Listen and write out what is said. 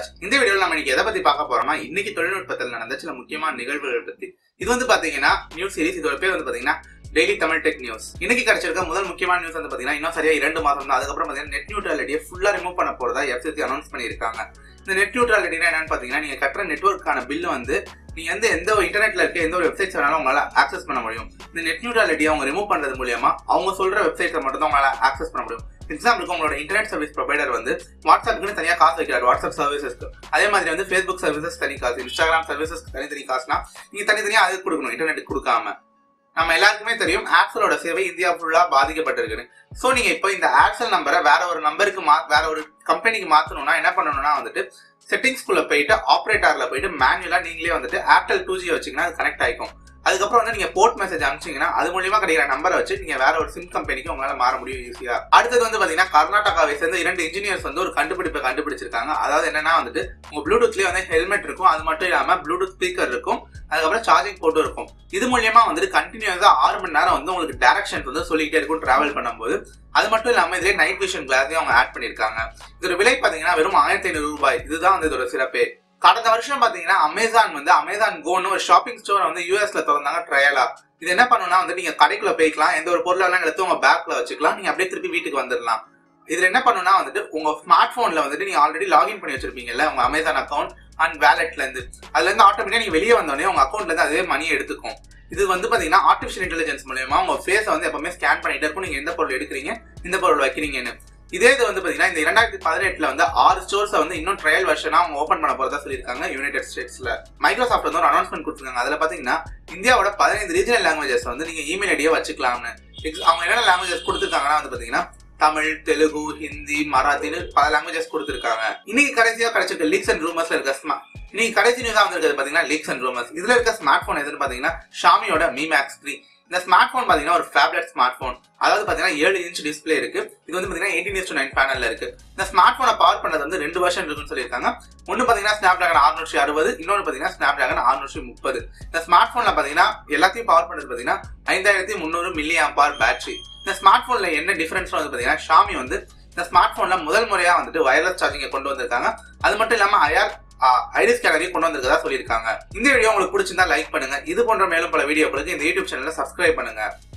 ராஜ் இந்த வீடியோல நம்ம இன்னைக்கு எதை பத்தி பார்க்க போறோம்னா இன்னைக்கு தொழில்நுட்பத்தில் நடந்த சில முக்கியமான நிகழ்வுகள் பத்தி இது வந்து பாத்தீங்கன்னா நியூஸ் சீரிஸ் இதோட பேர் வந்து பாத்தீங்கன்னா டெய்லி தமிழ் டெக் நியூஸ் இன்னைக்கு கிடைச்சிருக்க முதல் முக்கியமான நியூஸ் வந்து பாத்தீங்கன்னா இன்னும் சரியா இரண்டு மாசம் தான் அதுக்கப்புறம் பாத்தீங்கன்னா நெட் நியூட்ரலிட்டியை ஃபுல்லா ரிமூவ் பண்ண போறதா எஃப்சிசி அனௌன்ஸ் பண்ணியிருக்காங்க இந்த நெட் நியூட்ரலிட்டினா என்னன்னு பாத்தீங்கன்னா நீங்க கட்டுற நெட்ஒர்க்கான பில் வந்து நீங்க வந்து எந்த ஒரு இன்டர்நெட்ல இருக்க எந்த ஒரு வெப்சைட்ஸ் வேணாலும் உங்களால ஆக்சஸ் பண்ண முடியும் இந்த நெட் நியூட்ரலிட்டியை அவங்க ரிமூவ் பண்றது மூலியமா அவங்க சொல்ற வெப்சைட்ஸை மட்டும் தான் உங்களால ஆக்சஸ் பண்ண முடியும் எக்ஸாம்பிளுக்கு உங்களோட இன்டர்நெட் சர்வீஸ் ப்ரொவைடர் வந்து வாட்ஸ்அப்புக்குன்னு தனியாக காசு வைக்கிறார் வாட்ஸ்அப் சர்வீசஸ்க்கு அதே மாதிரி வந்து ஃபேஸ்புக் சர்வீசஸ் தனி காசு இன்ஸ்டாகிராம் சர்வீசஸ் தனித்தனி காசுனா நீங்க தனித்தனியாக அதுக்கு கொடுக்கணும் இன்டர்நெட் கொடுக்காம நம்ம எல்லாருக்குமே தெரியும் ஆக்சலோட சேவை இந்தியா ஃபுல்லா பாதிக்கப்பட்டிருக்குன்னு ஸோ நீங்க இப்போ இந்த ஆக்சல் நம்பரை வேற ஒரு நம்பருக்கு மா வேற ஒரு கம்பெனிக்கு மாத்தணும்னா என்ன பண்ணணும்னா வந்துட்டு செட்டிங்ஸ்குள்ள போயிட்டு ஆப்ரேட்டர்ல போயிட்டு மேனுவலா நீங்களே வந்துட்டு ஏர்டெல் டூ ஜி வச்சீங்கன்னா அது கனெக்ட் ஆயிக்கும் அதுக்கப்புறம் வந்து நீங்க போர்ட் மெசேஜ் அனுப்பிச்சீங்கன்னா அது மூலியமா கிடைக்கிற நம்பரை வச்சு நீங்க வேற ஒரு சிம் கம்பெனிக்கு உங்களால மாற முடியும் ஈஸியா அடுத்தது வந்து பாத்தீங்கன்னா கர்நாடகாவை சேர்ந்த இரண்டு இன்ஜினியர்ஸ் வந்து ஒரு கண்டுபிடிப்பை கண்டுபிடிச்சிருக்காங்க அதாவது என்னன்னா வந்துட்டு உங்க ப்ளூடூத்லயே வந்து ஹெல்மெட் இருக்கும் அது மட்டும் இல்லாம ப்ளூடூத் ஸ்பீக்கர் இருக்கும் அதுக்கப்புறம் சார்ஜிங் போட்டும் இருக்கும் இது மூலியமா வந்துட்டு கண்டினியூஸா ஆறு மணி நேரம் வந்து உங்களுக்கு டேரக்ஷன்ஸ் வந்து சொல்லிக்கிட்டே இருக்கும் டிராவல் பண்ணும்போது அது மட்டும் இல்லாம இதுல நைட் விஷன் கிளாஸையும் அவங்க ஆட் பண்ணிருக்காங்க இதோட விலை பாத்தீங்கன்னா வெறும் ஆயிரத்தி ஐநூறு ரூபாய் இதுதான் வந்து இதோட சிறப்பே கடந்த வருஷம் பாத்தீங்கன்னா அமேசான் வந்து அமேசான் கோன்னு ஒரு ஷாப்பிங் ஸ்டோர் வந்து யூஎஸ்ல திறந்தாங்க ட்ரையலா இது என்ன பண்ணுன்னா வந்து நீங்க கடைக்குள்ள போய்க்கலாம் எந்த ஒரு பொருளெல்லாம் எடுத்து உங்க பேக்ல வச்சுக்கலாம் நீங்க அப்படியே திருப்பி வீட்டுக்கு வந்துடலாம் இதுல என்ன பண்ணுனா வந்துட்டு உங்க ஸ்மார்ட் போன்ல வந்துட்டு நீங்க ஆல்ரெடி லாகின் பண்ணி வச்சிருப்பீங்கல்ல உங்க அமேசான் அக்கௌண்ட் அண்ட் வேலெட்ல இருந்து அதுல இருந்து ஆட்டோமேட்டிக்கா நீங்க வெளியே வந்தோடனே உங்க அக்கௌண்ட்ல இருந்து அதே மணி எடுத்துக்கும் இது வந்து பாத்தீங்கன்னா ஆர்டிஃபிஷியல் இன்டெலிஜென்ஸ் மூலயமா உங்க ஃபேஸை வந்து எப்பவுமே ஸ்கேன் பண்ணிட்டே இருக்கும் நீங்க எந்த பொருள் எடுக்கிறீங்க இந்த பொருள் வைக்கிறீங்கன்னு இதே இது வந்து பாத்தீங்கன்னா இந்த இரண்டாயிரத்தி பதினெட்டுல வந்து ஆறு ஸ்டோர்ஸ் வந்து இன்னும் ட்ரையல் வெர்ஷனா அவங்க ஓப்பன் பண்ண போறதா சொல்லியிருக்காங்க யுனைடெட் ஸ்டேட்ஸ்ல மைக்ரோசாஃப்ட் வந்து ஒரு அனௌன்ஸ்மெண்ட் கொடுத்துருக்காங்க அதுல பாத்தீங்கன்னா இந்தியாவோட பதினைந்து ரீஜனல் லாங்குவேஜஸ் வந்து நீங்க இமெயில் ஐடியா வச்சுக்கலாம்னு Ex- அவங்க என்னென்ன லாங்குவேஜஸ் கொடுத்துருக்காங்கன்னா வந்து பாத்தீங்கன்னா தமிழ் தெலுங்கு ஹிந்தி மராத்தின்னு பல லாங்குவேஜஸ் கொடுத்துருக்காங்க இன்னைக்கு கடைசியா கிடைச்சிருக்க லீக்ஸ் அண்ட் ரூமர்ஸ்ல இருக்க ஸ்மா இன்னைக்கு கடைசி நியூஸா வந்திருக்கிறது பாத்தீங்கன்னா லீக்ஸ் அண்ட் ரூமர்ஸ் இதுல இருக்க ஸ்மார்ட் போன் எதுன்னு பாத்தீங்கன்னா ஷாமியோட மீ மேக்ஸ் த்ரீ இந்த ஸ்மார்ட் போன் பாத்தீங்கன்னா ஒரு ஃபேப்லெட் ஸ்மார்ட் போன் அதாவது பாத்தீங்கன்னா ஏழு இன்ச் டிஸ்பிளே இருக்கு இது வந்து பாத்தீங்கன்னா எயிட்டீன் இன்ச் நைன் பேனல்ல இருக்கு இந்த ஸ்மார்ட் போனை பவர் பண்றது வந்து ரெண்டு வருஷன் இருக்குன்னு சொல்லியிருக்காங்க ஒன்னு பாத்தீங்கன்னா ஸ்னாப் டிராகன் அறுநூற்றி அறுபது இன்னொன்று பாத்தீங்கன்னா ஸ்னாப் டிராகன் அறுநூற்றி முப்பது இந்த ஸ்மார்ட் போன்ல பாத்தீங்கன்னா எல்லாத்தையும் பவர் பண்றது பாத்தீங்கன்னா ஐந்தாயிரத்தி முந்நூறு மில்லி ஆம்பார் பேட்டரி இந்த ஸ்மார்ட் போன்ல என்ன டிஃபரன்ஸ் வந்து பாத்தீங்கன்னா ஷாமி வந்து இந்த ஸ்மார்ட் போன்ல முதல் முறையா வந்துட்டு வயர்லெஸ் சார்ஜிங்கை கொண்டு வந்திருக்காங்க அது மட்டும் இல்லாம ஐஆர் ஐடிஸ் கேலரியும் கொண்டு வந்திருக்கதா சொல்லியிருக்காங்க இந்த வீடியோ உங்களுக்கு பிடிச்சிருந்தா லைக் பண்ணுங்க இது போன்ற மேலும் பல வீடியோக்களுக்கு இந்த யூடியூப் சேனலை சப்ஸ்கிரைப் பண்ணுங்க